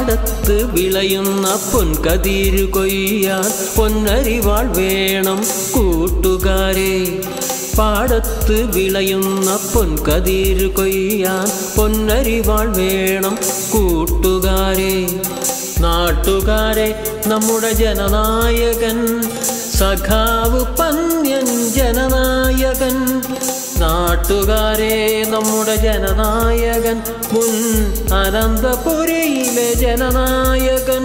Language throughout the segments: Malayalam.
പാടത്ത് വിളയുന്ന പൊൻകതിരു കൊയ്യാൻ പൊന്നരിവാൾ വേണം കൂട്ടുകാരെ പാടത്ത് വിളയുന്ന പൊൻകതിരു കൊയ്യാൻ പൊന്നരിവാൾ വേണം കൂട്ടുകാരെ നാട്ടുകാരെ നമ്മുടെ ജനനായകൻ സഖാവ് പന്യൻ ജനനായകൻ നാട്ടുകാരെ നമ്മുടെ ജനനായകൻ മുൻ അനന്തപുരയിലെ ജനനായകൻ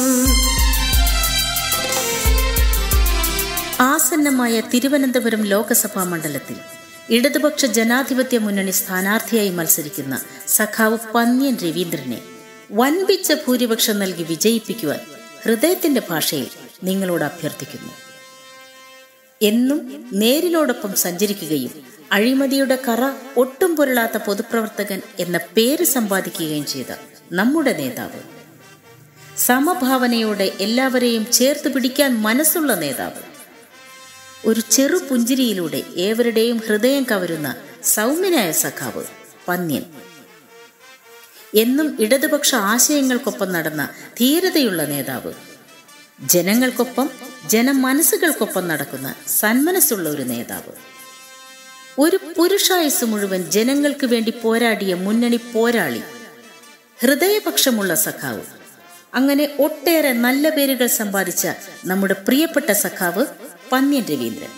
ആസന്നമായ തിരുവനന്തപുരം ലോക്സഭാ മണ്ഡലത്തിൽ ഇടതുപക്ഷ ജനാധിപത്യ മുന്നണി സ്ഥാനാർത്ഥിയായി മത്സരിക്കുന്ന സഖാവ് പന്ന്യൻ രവീന്ദ്രനെ വൻപിച്ച ഭൂരിപക്ഷം നൽകി വിജയിപ്പിക്കുവാൻ ഹൃദയത്തിന്റെ ഭാഷയിൽ നിങ്ങളോട് അഭ്യർത്ഥിക്കുന്നു എന്നും നേരിനോടൊപ്പം സഞ്ചരിക്കുകയും അഴിമതിയുടെ കറ ഒട്ടും പുരളാത്ത പൊതുപ്രവർത്തകൻ എന്ന പേര് സമ്പാദിക്കുകയും ചെയ്ത നമ്മുടെ നേതാവ് സമഭാവനയോടെ എല്ലാവരെയും ചേർത്ത് പിടിക്കാൻ മനസ്സുള്ള നേതാവ് ഒരു ചെറു പുഞ്ചിരിയിലൂടെ ഏവരുടെയും ഹൃദയം കവരുന്ന സൗമ്യനായ സഖാവ് പന്യൻ എന്നും ഇടതുപക്ഷ ആശയങ്ങൾക്കൊപ്പം നടന്ന ധീരതയുള്ള നേതാവ് ജനങ്ങൾക്കൊപ്പം ജനമനസ്സുകൾക്കൊപ്പം നടക്കുന്ന സന്മനസ്സുള്ള ഒരു നേതാവ് ഒരു പുരുഷായുസ് മുഴുവൻ ജനങ്ങൾക്ക് വേണ്ടി പോരാടിയ മുന്നണി പോരാളി ഹൃദയപക്ഷമുള്ള സഖാവ് അങ്ങനെ ഒട്ടേറെ നല്ല പേരുകൾ സമ്പാദിച്ച നമ്മുടെ പ്രിയപ്പെട്ട സഖാവ് പന്ന്യൻ രവീന്ദ്രൻ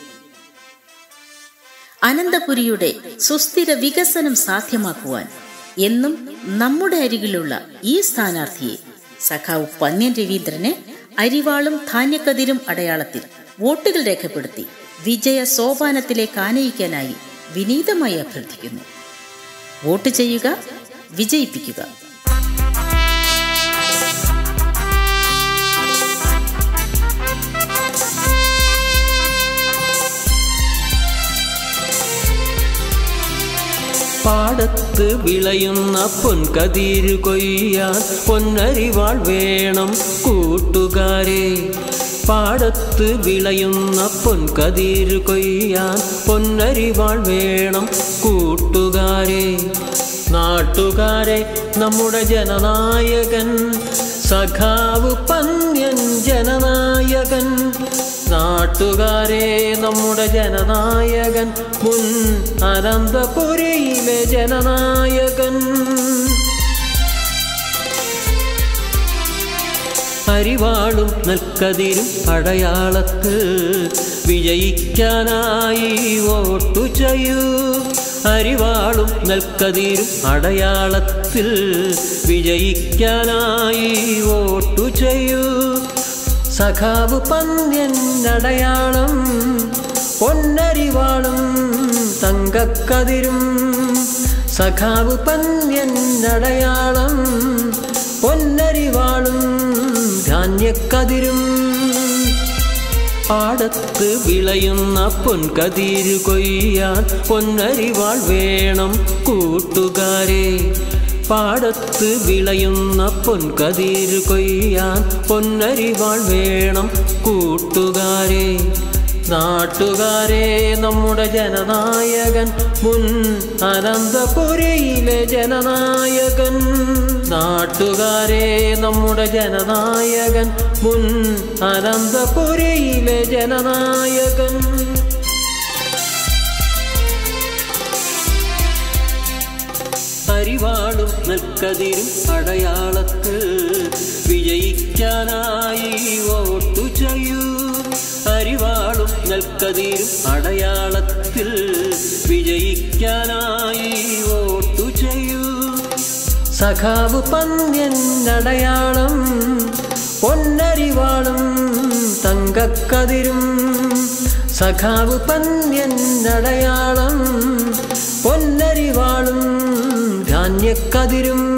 അനന്തപുരിയുടെ സുസ്ഥിര വികസനം സാധ്യമാക്കുവാൻ എന്നും നമ്മുടെ അരികിലുള്ള ഈ സ്ഥാനാർത്ഥിയെ സഖാവ് പന്ന്യൻ രവീന്ദ്രനെ അരിവാളും ധാന്യക്കതിരും അടയാളത്തിൽ വോട്ടുകൾ രേഖപ്പെടുത്തി വിജയ സോപാനത്തിലേക്ക് ആനയിക്കാനായി വിനീതമായി അഭ്യർത്ഥിക്കുന്നു വോട്ട് ചെയ്യുക വിജയിപ്പിക്കുക പാടത്ത് വിളയുന്ന പൊൻകതിരു കൊയ്യാൻ പൊന്നരിവാൾ വേണം കൂട്ടുകാരെ പാടത്ത് വിളയുന്ന പൊൻകതിരു കൊയ്യാൻ പൊന്നരിവാൾ വേണം കൂട്ടുകാരെ നാട്ടുകാരെ നമ്മുടെ ജനനായകൻ സഖാവ് പന്യൻ ജനനായകൻ നാട്ടുകാരെ നമ്മുടെ ജനനായകൻ മുൻ അനന്തപുരയിലെ ജനനായകൻ അരിവാളും നെൽക്കതിരും അടയാളത്ത് വിജയിക്കാനായി വോട്ടു ചെയ്യൂ അരിവാളും നെൽക്കതിരും അടയാളത്തിൽ വിജയിക്കാനായി വോട്ടു ചെയ്യൂ സഖാവ് പന്യൻ അടയാളം പൊന്നരിവാളും തങ്കക്കതിരും സഖാവ് പന്യൻ അടയാളം പൊന്നരിവാളും ധാന്യക്കതിരും പാടത്ത് വിളയുന്ന പൊൻകതിരു കൊയ്യാൻ പൊന്നരിവാൾ വേണം കൂട്ടുകാരെ പാടത്ത് വിളയുന്ന പൊൻകതിരു കൊയ്യാൻ പൊന്നരിവാൾ വേണം കൂട്ടുകാരെ നാട്ടുകാരെ നമ്മുടെ ജനനായകൻ മുൻ അനന്തപുരയിലെ ജനനായകൻ നാട്ടുകാരെ നമ്മുടെ ജനനായകൻ മുൻ അനന്തപുരയിലെ ജനനായകൻ അരിവാളും നെൽക്കതിരും അടയാളത്ത് വിജയിക്കാനായി വോട്ടു ചെയ്യൂ അരിവാളും നെൽക്കതിരും അടയാളത്തിൽ വിജയിക്കാനായി വോട്ടു ചെയ്യൂ സഖാവ് പന്യൻ അടയാളം പൊന്നരിവാളും തങ്കക്കതിരും സഖാവ് പന്യൻ അടയാളം പൊന്നരിവാളും ധാന്യക്കതിരും